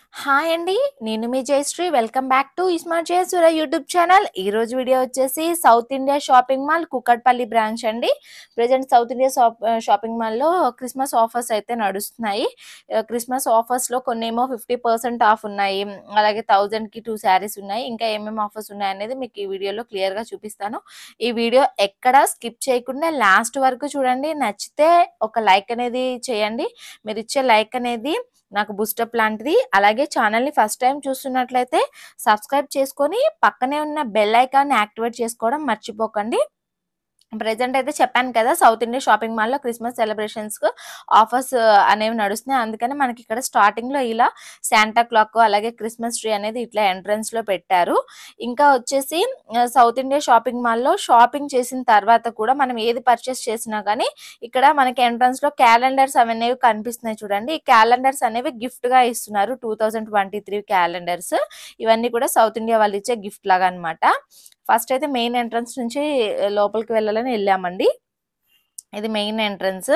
Hi అండి. నేను మీ Jayasree. Welcome back to smart Jayasura YouTube channel. ఈరోజు వీడియో వచ్చేసి south India shopping mall Kukatpally branch అండి. ప్రెజెంట్ సౌత్ ఇండియా షాప్ ఆహ్, షాపింగ్ మాల్‌లో క్రిస్మస్ ఆఫర్స్ అయితే నడుస్తున్నాయి. ఆహ్, క్రిస్మస్ ఆఫర్స్‌లో కొన్నేమో 50% ఆఫ్ ఉన్నాయి. అలాగే 1000కి 2 శారీస్ ఉన్నాయి. ఇంకా ఏమేమి ఆఫర్స్ ఉన్నాయనేది మీకు ఈ వీడియోలో క్లియర్‌గా చూపిస్తాను. ఈ వీడియో ఎక్కడ స్కిప్ చేయకుండా లాస్ట్ వరకు చూడండి. నచ్చితే ఒక లైక్ అనేది చేయండి. మీరిచ్చే లైక్ అనేది నాకు బూస్టప్ లాంటిది. అలాగే ఛానల్‌ని ఫస్ట్ టైమ్ చూస్తున్నట్లయితే సబ్స్క్రైబ్ చేసుకొని పక్కనే ఉన్న బెల్ ఐకాన్‌ని యాక్టివేట్ చేసుకోవడం మర్చిపోకండి. ప్రెజెంట్ అయితే చెప్పాను కదా! సౌత్ ఇండియా షాపింగ్ మాల్‌లో క్రిస్మస్ సెలబ్రేషన్స్‌కు ఆఫర్స్ అనేవి నడుస్తున్నాయి. అందుకని మనకి ఇక్కడ స్టార్టింగ్‌లో ఇలా శాంటా క్లాక్ అలాగే క్రిస్మస్ ట్రీ అనేది ఇట్లా ఎంట్రన్స్‌లో పెట్టారు. ఇంకా వచ్చేసి ఆహ్, సౌత్ ఇండియా షాపింగ్ మాల్‌లో షాపింగ్ చేసిన తర్వాత కూడా మనం ఏది పర్చేస్ చేసినా గానీ ఇక్కడ మనకి ఎంట్రన్స్‌లో క్యాలెండర్స్ అవనేవి కనిపిస్తున్నాయి చూడండి. ఈ క్యాలెండర్స్ అనేవి గిఫ్ట్‌గా ఇస్తున్నారు. 2023 క్యాలెండర్స్. ఇవన్నీ కూడా సౌత్ ఇండియా వాళ్ళు ఇచ్చే గిఫ్ట్ లాగా అన్నమాట. ఫస్ట్ అయితే మెయిన్ ఎంట్రన్స్ నుంచి లోపలికి వెళ్ళాలని ఎళ్ళామండి. ఇది మెయిన్ ఎంట్రన్స్.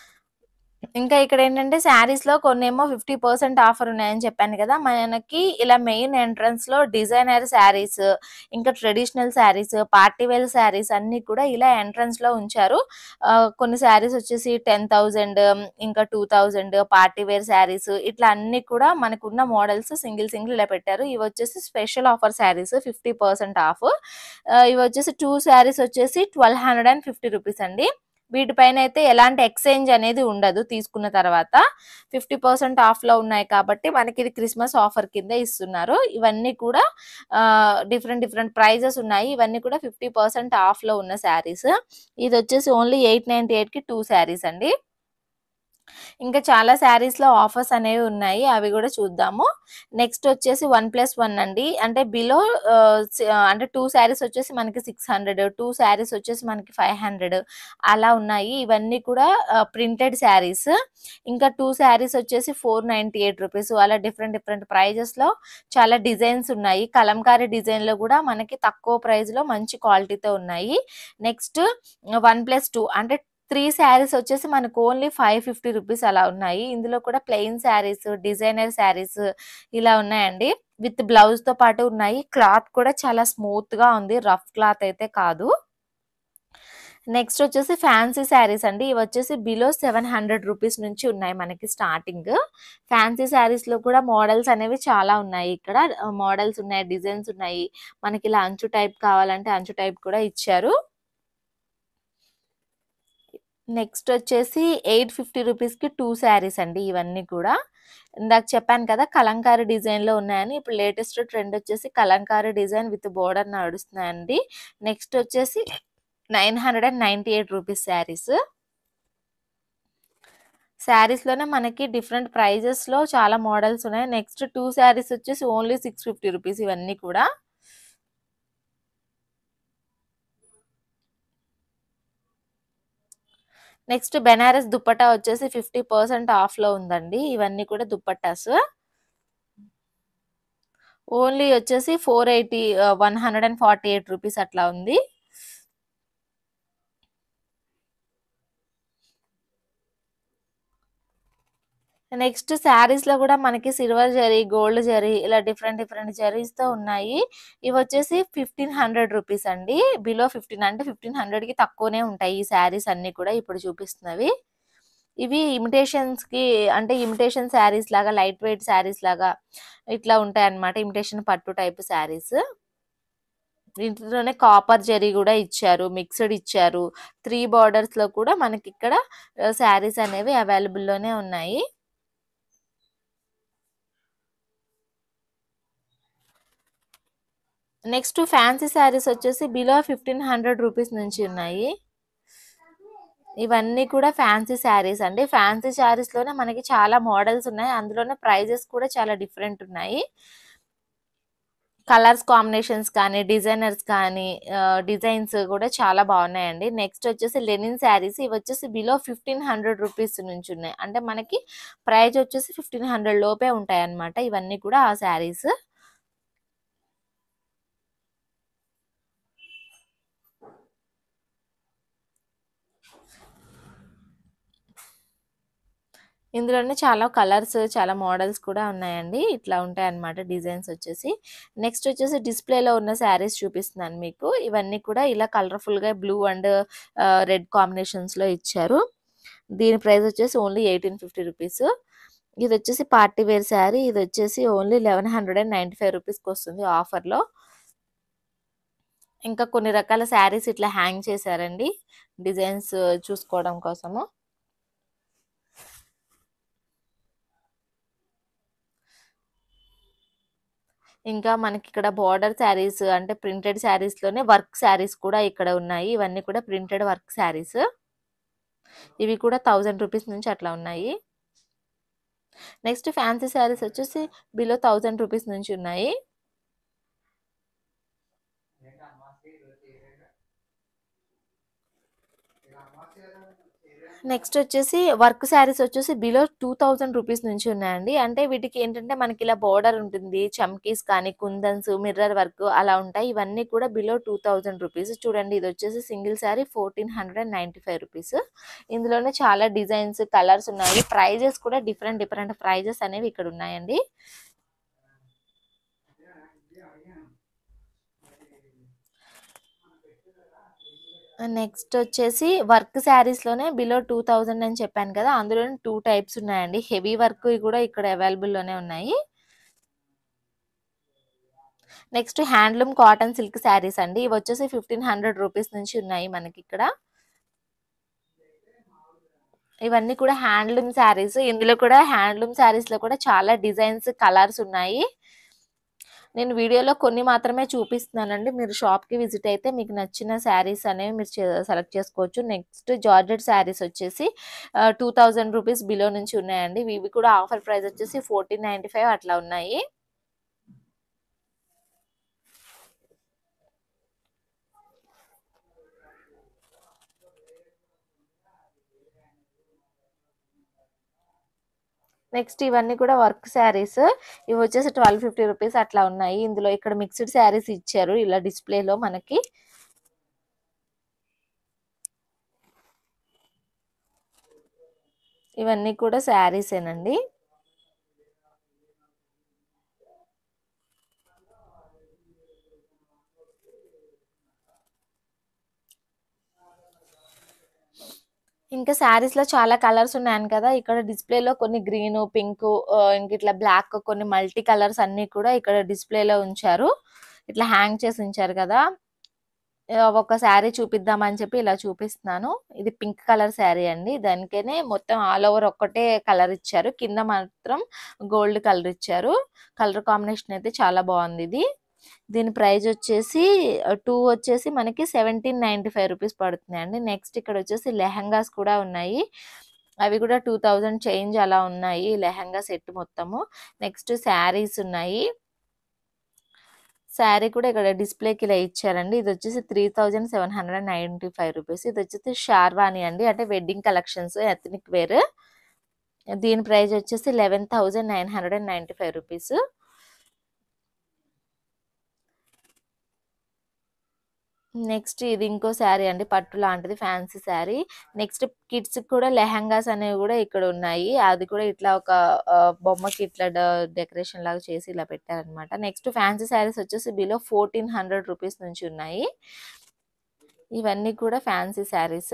ఇంకా ఇక్కడేంటంటే శారీస్‌లో కొన్నేమో 50% ఆఫర్ ఉన్నాయని చెప్పాను కదా! మనకి ఇలా మెయిన్ ఎంట్రన్స్‌లో డిజైనర్ శారీస్, ఇంకా traditional saris, party wear saris అన్నీ కూడా ఇలా ఎంట్రన్స్‌లో ఉంచారు. ఆహ్, కొన్ని శారీస్ వచ్చేసి 10,000 ఇంకా 2,000 పార్టీ వేర్ శారీస్ ఇట్లా అన్నీ కూడా మనకున్న మోడల్స్ సింగిల్ సింగిల్ ఇలా పెట్టారు. ఇవొచ్చేసి స్పెషల్ ఆఫర్ శారీస్ 50% ఆఫ్. ఆహ్, ఇవొచ్చేసి 2 శారీస్ వచ్చేసి 1250 రూపీస్ అండి. వీటిపైన అయితే ఎలాంటి ఎక్స్‌చేంజ్ అనేది ఉండదు తీసుకున్న తర్వాత. 50% ఆఫ్‌లో ఉన్నాయి కాబట్టి మనకి ఇది క్రిస్మస్ ఆఫర్ కింద ఇస్తున్నారు. ఇవన్నీ కూడా ఆహ్, డిఫరెంట్ డిఫరెంట్ ప్రైజెస్ ఉన్నాయి. ఇవన్నీ కూడా 50% ఆఫ్‌లో ఉన్న శారీస్. ఇదొచ్చేసి ఓన్లీ 898కి 2 శారీస్ అండి. ఇంకా చాలా శారీస్‌లో ఆఫర్స్ అనేవి ఉన్నాయి. అవి గూడా చూద్దాము. నెక్స్ట్ వచ్చేసి 1+1 అండి. అంటే బిలో ఆహ్, సి అంటే 2 శారీస్ వచ్చేసి మనకి 600, 2 శారీస్ వచ్చేసి మనకి 500 అలా ఉన్నాయి. ఇవన్నీ కూడా ఆహ్, ప్రింటెడ్ శారీస్. ఇంకా 2 శారీస్ వచ్చేసి 498 రూపీస్ అలా డిఫరెంట్ డిఫరెంట్ ప్రైజెస్‌లో చాలా డిజైన్స్ ఉన్నాయి. కలంకారీ డిజైన్‌లో గూడా మనకి తక్కువ ప్రైస్‌లో మంచి క్వాలిటీతో ఉన్నాయి. నెక్స్ట్ 1+2 అంటే 3 శారీస్ వచ్చేసి మనకు ఓన్లీ 550 రూపీస్ అలా ఉన్నాయి. ఇందులో కూడా ప్లెయిన్ శారీస్, డిజైనర్ శారీస్ ఇలా ఉన్నాయండి. విత్ బ్లౌజ్‌తో పాటు ఉన్నాయి. క్లాత్ కూడా చాలా స్మూత్‌గా ఉంది. రఫ్ క్లాత్ అయితే కాదు. నెక్స్ట్ వచ్చేసి ఫ్యాన్సీ శారీస్ అండి. ఇవొచ్చేసి బిలో 700 రూపీస్ నుంచి ఉన్నాయి మనకి స్టార్టింగ్. ఫ్యాన్సీ శారీస్‌లో కూడా మోడల్స్ అనేవి చాలా ఉన్నాయి ఇక్కడ. ఆహ్, మోడల్స్ ఉన్నాయి, డిజైన్స్ ఉన్నాయి. మనకి ఇలా అంచు టైప్ కావాలంటే అంచు టైప్ కూడా ఇచ్చారు. నెక్స్ట్ వచ్చేసి 850 రూపీస్‌కి 2 శారీస్ అండి ఇవన్నీ కూడా. ఇందాక చెప్పాను కదా! కలంకారీ డిజైన్‌లో ఉన్నాయని. ఇప్పుడు లేటెస్ట్ ట్రెండ్ వచ్చేసి కలంకారీ డిజైన్ విత్ బోర్డర్ నడుస్తున్నాయండి. నెక్స్ట్ వచ్చేసి 998 రూపీస్ శారీస్. శారీస్‌లోనే మనకి డిఫరెంట్ ప్రైజెస్‌లో చాలా మోడల్స్ ఉన్నాయి. నెక్స్ట్ 2 శారీస్ వచ్చేసి ఓన్లీ 650 రూపీస్ ఇవన్నీ కూడా. నెక్స్ట్ బెనారస్ దుప్పట్టా వచ్చేసి 50% ఆఫ్‌లో ఉందండి. ఇవన్నీ కూడా దుప్పట్టాస్. ఓన్లీ వచ్చేసి 480 ఆహ్, 148 రూపీస్ అట్లా ఉంది. నెక్స్ట్ శారీస్‌లో గూడా మనకి సిల్వర్ జరీ, గోల్డ్ జరీ ఇలా డిఫరెంట్ డిఫరెంట్ జరీస్‌తో ఉన్నాయి. ఇవొచ్చేసి 1500 రూపీస్ అండి. బిలో 15 అంటే 1500కి తక్కువనే ఉంటాయి ఈ శారీస్ అన్నీ కూడా ఇప్పుడు చూపిస్తున్నవి. ఇవి ఇమిటేషన్స్‌కి అంటే ఇమిటేషన్ శారీస్ లాగా లైట్ వెయిట్ శారీస్ లాగా ఇట్లా ఉంటాయన్నమాట. ఇమిటేషన్ పట్టు టైప్ శారీస్. వీటిలోనే కాపర్ జరీ గూడా ఇచ్చారు. మిక్స్‌డ్ ఇచ్చారు. 3 బోర్డర్స్‌లో కూడా మనకిక్కడ ఆహ్, శారీస్ అనేవి అవైలబుల్‌లోనే ఉన్నాయి. నెక్స్ట్ ఫ్యాన్సీ శారీస్ వచ్చేసి బిలో 1500 రూపీస్ నుంచి ఉన్నాయి. ఇవన్నీ కూడా ఫ్యాన్సీ శారీస్ అండి. ఫ్యాన్సీ శారీస్‌లోనే మనకి చాలా మోడల్స్ ఉన్నాయి. అందులోనే ప్రైజెస్ కూడా చాలా డిఫరెంట్ ఉన్నాయి. కలర్స్ కాంబినేషన్స్ కానీ, డిజైనర్స్ కానీ ఆహ్, డిజైన్స్ గూడా చాలా బాగున్నాయండి. నెక్స్ట్ వచ్చేసి లెనిన్ శారీస్ ఇవొచ్చేసి బిలో 1500 రూపీస్ నుంచి ఉన్నాయి. అంటే మనకి ప్రైస్ వచ్చేసి 1500 లోపే ఉంటాయన్నమాట. ఇవన్నీ కూడా ఆ శారీస్. ఇందులోనే చాలా కలర్స్ చాలా మోడల్స్ కూడా ఉన్నాయండి ఇట్లా ఉంటాయి అన్నమాట డిజైన్స్ వచ్చేసి నెక్స్ట్ వచ్చేసి డిస్ప్లేలో ఉన్న శారీస్ చూపిస్తున్నాను మీకు ఇవన్నీ కూడా ఇలా కలర్ఫుల్గా బ్లూ అండ్ రెడ్ కాంబినేషన్స్లో ఇచ్చారు దీని ప్రైస్ వచ్చేసి ఓన్లీ ఎయిటీన్ ఫిఫ్టీ రూపీస్ ఇది వచ్చేసి పార్టీ వేర్ శారీ ఇది వచ్చేసి only eleven hundred and ninety five రూపీస్కి వస్తుంది ఆఫర్లో ఇంకా కొన్ని రకాల శారీస్ ఇట్లా హ్యాంగ్ చేశారండి డిజైన్స్ చూసుకోవడం కోసము ఇంకా మనకి ఇక్కడ బార్డర్ శారీస్ అంటే ప్రింటెడ్ శారీస్ లోనే వర్క్ శారీస్ కూడా ఇక్కడ ఉన్నాయి ఇవన్నీ కూడా ప్రింటెడ్ వర్క్ శారీస్ ఇవి కూడా థౌజండ్ రూపీస్ నుంచి అట్లా ఉన్నాయి నెక్స్ట్ ఫ్యాన్సీ శారీస్ వచ్చేసి బిలో థౌజండ్ రూపీస్ నుంచి ఉన్నాయి నెక్స్ట్ వచ్చేసి వర్క్ శారీస్ వచ్చేసి బిలో టూ థౌజండ్ రూపీస్ నుంచి ఉన్నాయండి అంటే వీటికి ఏంటంటే మనకి ఇలా బార్డర్ ఉంటుంది చమ్కీస్ కానీ కుందన్స్ మిర్రర్ వర్క్ అలా ఉంటాయి ఇవన్నీ కూడా బిలో టూ థౌజండ్ రూపీస్ చూడండి ఇది వచ్చేసి single sari fourteen hundred and ninety five rupees ఇందులోనే చాలా డిజైన్స్ కలర్స్ ఉన్నాయి ప్రైజెస్ కూడా డిఫరెంట్ డిఫరెంట్ ప్రైజెస్ అనేవి ఇక్కడ ఉన్నాయండి నెక్స్ట్ వచ్చేసి వర్క్ శారీస్లోనే బిలో టూ థౌజండ్ అని చెప్పాను కదా అందులోనే టూ టైప్స్ ఉన్నాయండి హెవీ వర్క్ కూడా ఇక్కడ అవైలబుల్లోనే ఉన్నాయి next handloom cotton silk saris అండి ఇవి వచ్చేసి ఫిఫ్టీన్ హండ్రెడ్ రూపీస్ నుంచి ఉన్నాయి మనకి ఇక్కడ ఇవన్నీ కూడా హ్యాండ్లూమ్ శారీస్ ఇందులో కూడా హ్యాండ్లూమ్ శారీస్ లో కూడా చాలా డిజైన్స్ కలర్స్ ఉన్నాయి నేను వీడియోలో కొన్ని మాత్రమే చూపిస్తున్నానండి మీరు షాప్ కి విజిట్ అయితే మీకు నచ్చిన శారీస్ అనేవి మీరు సెలెక్ట్ చేసుకోవచ్చు నెక్స్ట్ జార్జెట్ శారీస్ వచ్చేసి టూ థౌజండ్ రూపీస్ బిలో నుంచి ఉన్నాయండి ఇవి కూడా ఆఫర్ ప్రైస్ వచ్చేసి ఫోర్టీన్ నైన్టీ ఫైవ్ అట్లా ఉన్నాయి నెక్స్ట్ ఇవన్నీ కూడా వర్క్ శారీస్ ఇవి వచ్చేసి ట్వెల్వ్ ఫిఫ్టీ రూపీస్ అట్లా ఉన్నాయి ఇందులో ఇక్కడ మిక్స్డ్ శారీస్ ఇచ్చారు ఇలా డిస్ప్లేలో మనకి ఇవన్నీ కూడా శారీసేనండి ఇంకా శారీస్ లో చాలా కలర్స్ ఉన్నాయని కదా ఇక్కడ డిస్ప్లేలో కొన్ని గ్రీన్ పింక్ ఇంక ఇట్లా బ్లాక్ కొన్ని మల్టీ కలర్స్ అన్ని కూడా ఇక్కడ డిస్ప్లేలో ఉంచారు ఇట్లా హ్యాంగ్ చేసి ఉంచారు కదా ఒక శారీ చూపిద్దామని చెప్పి ఇలా చూపిస్తున్నాను ఇది పింక్ కలర్ శారీ అండి దానికనే మొత్తం ఆల్ ఓవర్ ఒక్కటే కలర్ ఇచ్చారు కింద మాత్రం గోల్డ్ కలర్ ఇచ్చారు కలర్ కాంబినేషన్ అయితే చాలా బాగుంది ఇది దీని ప్రైస్ వచ్చేసి టూ వచ్చేసి మనకి సెవెంటీన్ నైంటీ ఫైవ్ రూపీస్ పడుతుంది అండి నెక్స్ట్ ఇక్కడ వచ్చేసి లెహంగాస్ కూడా ఉన్నాయి అవి కూడా టూ థౌజండ్ చేంజ్ అలా ఉన్నాయి లెహంగా సెట్ మొత్తము నెక్స్ట్ శారీస్ ఉన్నాయి శారీ కూడా ఇక్కడ డిస్ప్లేకి ఇలా ఇచ్చారండి ఇది వచ్చేసి three thousand seven hundred ninety five rupees ఇది వచ్చేసి షార్వాణి అండి అంటే వెడ్డింగ్ కలెక్షన్స్ ఎథనిక్ వేర్ దీని ప్రైస్ వచ్చేసి eleven thousand nine hundred and ninety five rupees next ఇది ఇంకో శారీ అండి పట్టు లాంటిది ఫ్యాన్సీ శారీ నెక్స్ట్ కిడ్స్ కూడా లెహంగాస్ అనేవి కూడా ఇక్కడ ఉన్నాయి అది కూడా ఇట్లా ఒక బొమ్మకి ఇట్లా డెకరేషన్ లాగా చేసి ఇలా పెట్టారనమాట నెక్స్ట్ ఫ్యాన్సీ శారీస్ వచ్చేసి బిలో ఫోర్టీన్ హండ్రెడ్ రూపీస్ నుంచి ఉన్నాయి ఇవన్నీ కూడా ఫ్యాన్సీ శారీస్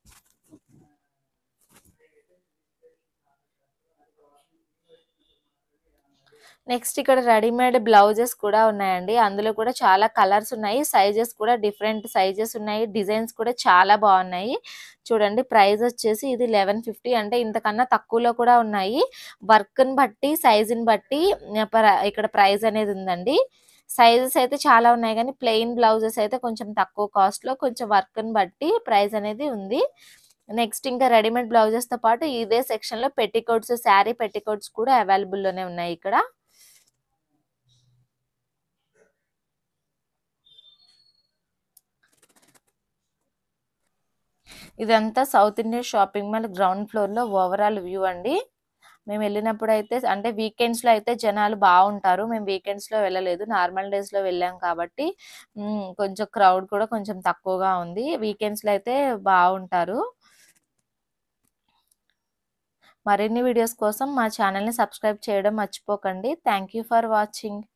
నెక్స్ట్ ఇక్కడ రెడీమేడ్ బ్లౌజెస్ కూడా ఉన్నాయండి అందులో కూడా చాలా కలర్స్ ఉన్నాయి సైజెస్ కూడా డిఫరెంట్ సైజెస్ ఉన్నాయి డిజైన్స్ కూడా చాలా బాగున్నాయి చూడండి ప్రైస్ వచ్చేసి ఇది లెవెన్ ఫిఫ్టీ అంటే ఇంతకన్నా తక్కువలో కూడా ఉన్నాయి వర్క్ని బట్టి సైజుని బట్టి ఇక్కడ ప్రైస్ అనేది ఉందండి సైజెస్ అయితే చాలా ఉన్నాయి కానీ ప్లెయిన్ బ్లౌజెస్ అయితే కొంచెం తక్కువ కాస్ట్లో కొంచెం వర్క్ని బట్టి ప్రైస్ అనేది ఉంది నెక్స్ట్ ఇంకా రెడీమేడ్ బ్లౌజెస్తో పాటు ఇదే సెక్షన్లో పెట్టికోట్స్ శారీ పెట్టికోట్స్ కూడా అవైలబుల్లోనే ఉన్నాయి ఇక్కడ ఇదంతా south India shopping mall ground ఫ్లోర్లో ఓవరాల్ వ్యూ అండి మేము వెళ్ళినప్పుడు అయితే అంటే వీకెండ్స్లో అయితే జనాలు బాగుంటారు మేము వీకెండ్స్లో వెళ్ళలేదు నార్మల్ డేస్లో వెళ్ళాం కాబట్టి కొంచెం క్రౌడ్ కూడా కొంచెం తక్కువగా ఉంది వీకెండ్స్లో అయితే బాగుంటారు మరిన్ని వీడియోస్ కోసం మా ఛానల్ని సబ్స్క్రైబ్ చేయడం మర్చిపోకండి థ్యాంక్ యూ ఫర్ వాచింగ్